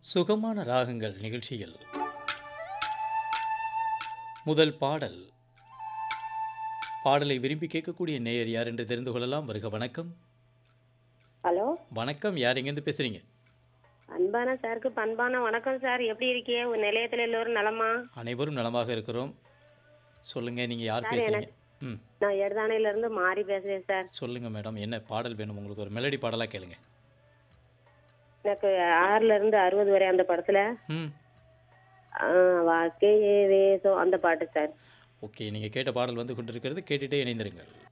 சுகமான ராகங்கள் நிகழ்ச்சியில் முதல் பாடல் பாடலை விரும்பி கேட்கக்கூடிய நேயர் யார் என்று தெரிந்து கொள்ளலாம் வருக வணக்கம் ஹலோ வணக்கம் யார் எங்கேருந்து பேசுறீங்க அன்பான சாருக்கு பண்பான வணக்கம் சார் எப்படி இருக்கீங்க உங்க நிலையத்துல எல்லோரும் நலமா அனைவரும் நலமாக இருக்கிறோம் சொல்லுங்க நீங்க யார் சார், பேசுறீங்க ம் நான் எடதானையில இருந்து மாறி பேசுறேன் சார் சொல்லுங்க மேடம் என்ன பாடல் வேணும் உங்களுக்கு ஒரு மெலடி பாடலா கேளுங்க எனக்கு ஆறுல இருந்து அறுபது வரை அந்த படத்துல ம் ஆ, வாழ்க்கையே வேசம் அந்த பாட்டு சார் ஓகே நீங்கள் கேட்ட பாடல் வந்து கொண்டிருக்கிறது கேட்டுட்டே இணைந்திருங்கள்